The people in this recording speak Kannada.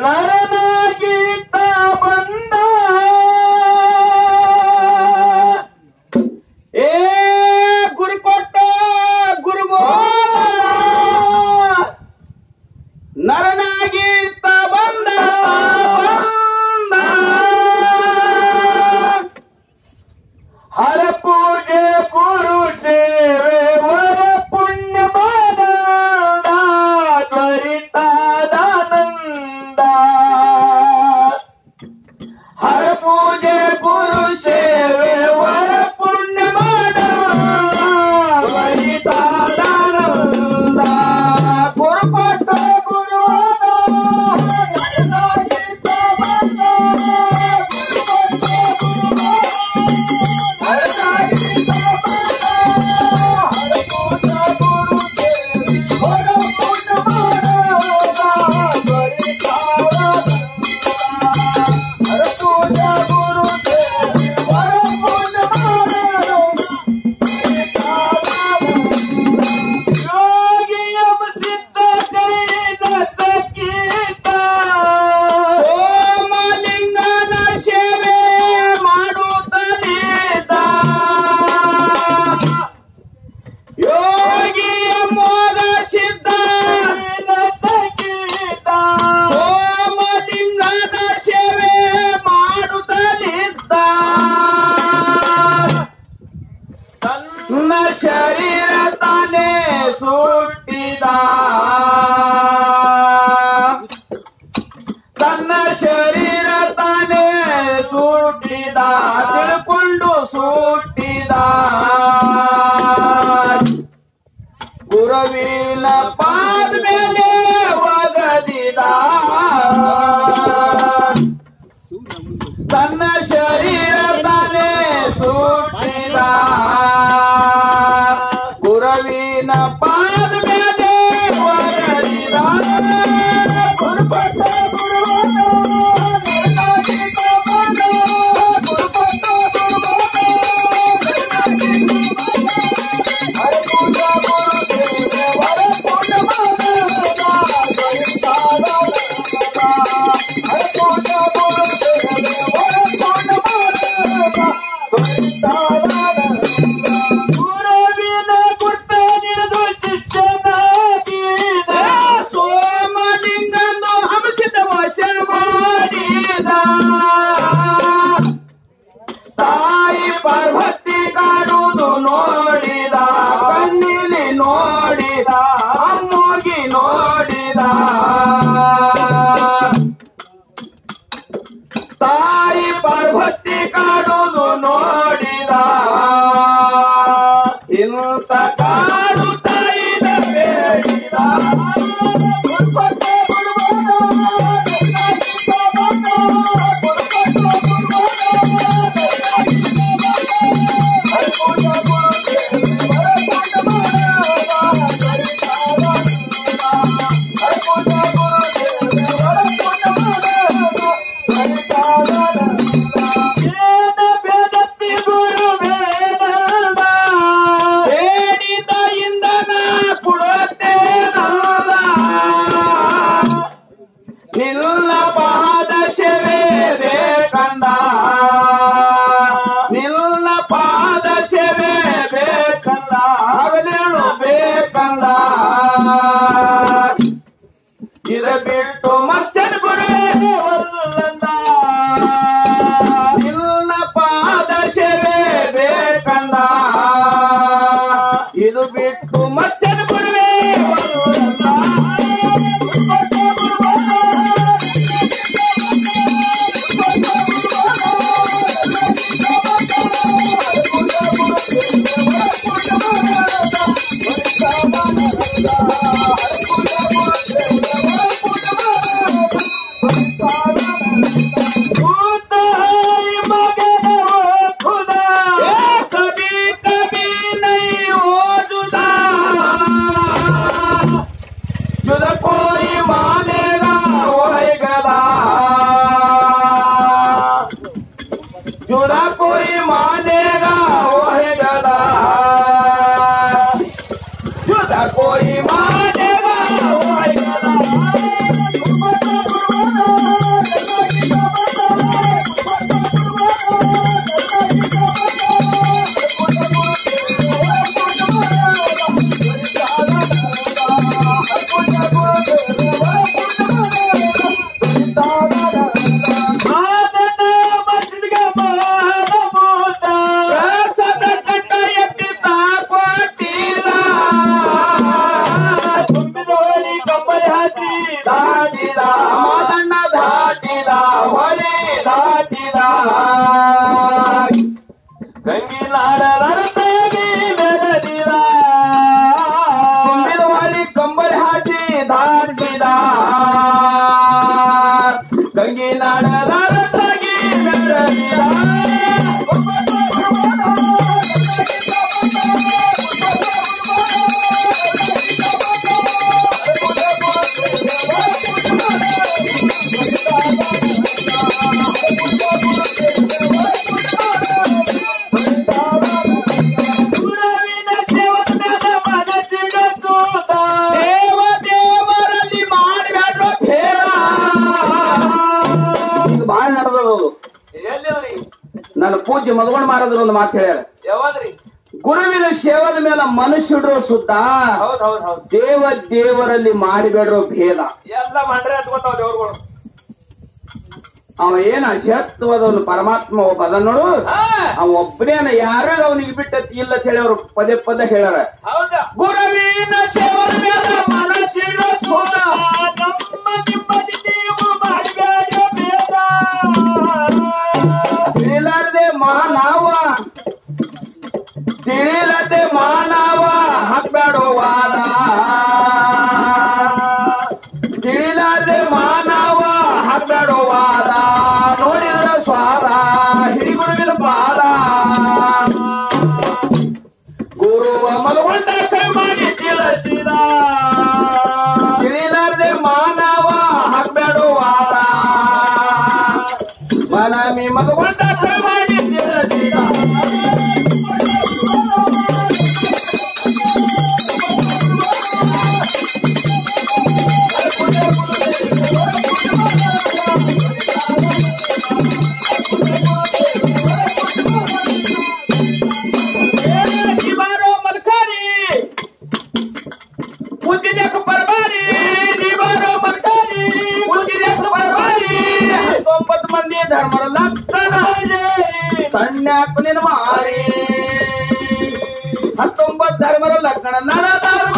ನರನಾಗಿದ್ದ ಬಂದ ಏ ಗುರು ಕೊಟ್ಟ ಗುರು ನರನಾಗಿದ್ದ ಬಂದ ಬಂದ ಹರ ಪೂಜೆ ಗುರು ಸೇವೆ ವರ ಪುಣ್ಯ ಮಾನಂದ ತ್ವರಿತಾದಾನಂದ ಹರ ಪೂಜೆ ಗುರು ಸೇವೆ ವರ ಪುಣ್ಯ ಮಾನಂದ ತ್ವರಿತಾದಾನಂದ ಗುರು ಕೊಟ್ಟ ಗುರುವಾದ ಹರನಾಗಿದ್ದ ಬಂದ ಸೋಮಲಿಂಗನ ಸೇವೆ ಮಾಡುತ್ತಲಿದ್ದ ಯೋಗಿ ಮೋದ ಸಿದ್ಧ ಸೋಮಲಿಂಗನ ಸೇವೆ ಮಾಡುತ್ತಲಿದ್ದ ತನ್ನ ಶರೀರ ತಾನೇ ಸುಟ್ಟಿದ ತನ್ನ ಶರೀರ ತಾನೇ ಸುಟ್ಟಿದ ತಿಳ್ಕೊಂಡು ಸುಟ್ಟಿದ ಗುರುವಿನ ಪಾದ ಮೇಲೆ ಒಗದಿದ ತನ್ನ ಶರೀರ ತಾನೇ ಸುಟ್ಟಿದ ಗುರುವಿನ ಪಾದ ಮೇಲೆ ಒಗದಿದ ಗುರುಪಟ್ಟ ಗುರುವನು ನರನಾಗಿದ್ದ ಬಂದ. ಗುರುಪಟ್ಟ ಗುರುವಿನ ಗುಟ್ಟ ಹಿಡಿದು ಶಿಷ್ಯನಾಗಿದ ಸೋಮಲಿಂಗನು ಹಂಸಿದ ಮನಸಿ ದಾಟಿದ ಮಾದಣ್ಣ ದಾಟಿದ ಹೊಳಿ ದಾಟಿದ ಗಂಗಿನಾಡ ರರಸಾಗಿ ಬೆಳೆದಿದ ತುಂಬಿದ ಹೊಳಿ ಕಂಬಳಿ ಹಾಕಿ ದಾಟಿದ ಗಂಗಿನಾಡ ರರಸಾಗಿ ಬೆಳೆದಿದ ಗುರುವಿನ ದೇವರ ಮೇಲೆ ಮನಸ್ಸಿಡಿಸುತ್ತ ದೇವ ದೇವರಲ್ಲಿ ಮಾಡಬೇಡ ಭೇದ ಇದು ಬಾಳ ನಡೆದದು ಎಲ್ಲಿದ್ರಿ ನನ್ನ ಪೂಜ್ಯ ಮಧುವಣ ಮಾರದ್ರು ಒಂದು ಮಾತು ಹೇಳ್ಯಾರ ಯಾವಾದ್ರಿ ಗುರುವಿನ ಸೇವದ ಮೇಲೆ ಮನುಷ್ಯಡ್ರು ಸುದ್ದ ಹೌದ್ ಹೌದ್ ಹೌದ್ ದೇವ ದೇವರಲ್ಲಿ ಮಾಡಿಬೇಡ್ರೋ ಭೇದ ಎಲ್ಲ ಮಂಡ್ರೆ ಹತ್ಕೋತಾವ ದೇವ್ರುಗಳು ಅವ ಏನ ಶತ್ವದವನು ಪರಮಾತ್ಮ ಒಬ್ಬ ಅದ ನೋಡು ಹಾ ಅವ ಒಬ್ಬನೇನ ಯಾರಾಗ ಅವನಿಗೆ ಬಿಟ್ಟತಿ ಇಲ್ಲ ಅಂತ ಹೇಳಿ ಅವ್ರು ಪದೇ ಪದೇ ಹೇಳ್ಯಾರ ಹೌದಾ ಗುರುವಿನ ಸೇವದ ಮೇಲೆ ಮನಸ್ಸಿಡಿಸುತ್ತ ನಮ್ಮ ನಿಮ್ಮದಿ ನೀವು ಮಾಡಬೇಡ ಬೇಡ ತಿಳಿಲಾರದೆ ಮಾನವ ತಿಳಿಲದೆ ಮಾನವ ಹಾಕ್ಬೇಡುವಾದ ತಿಳಿಲಾರದೆ ಮಾನವ ಹಾಕ್ಬೇಡುವಾದ ನೋಡಿದ್ರ ಸ್ವಾದ ಹಿಡಿಗುರುವಿನ ಪಾದ ಗುರುವ ಮಲಗೊಂಡ ಕೈ ಮಾಡಿ ತಿಳಿಸಿದ ತಿಳಿಲಾರದೆ ಮಾನವ ಹಾಕ್ಬೇಡುವಾದ ಮನಮಿ ಮಲಗೊಂಡ ಕೈ ಮಾಡಿ ತಿಳಿಸಿದ ನಿವಾರೋ ಮಲ್ಕಾರಿ ಮುದ್ದಿನಕ ಬರಬಾರಿ ನಿವಾರೋ ಮರ್ಕಾರಿ ಮುದ್ದಿನಕ ಬರಬಾರಿ ಹತ್ತೊಂಬತ್ತು ಮಂದಿ ಧರ್ಮರ ಲಕ್ಷಣ ಸಣ್ಣ ನಿನ್ನ ಮಾರಿ ಹತ್ತೊಂಬತ್ತು ಧರ್ಮರ ಲಕ್ಷಣ ನಡದಾರ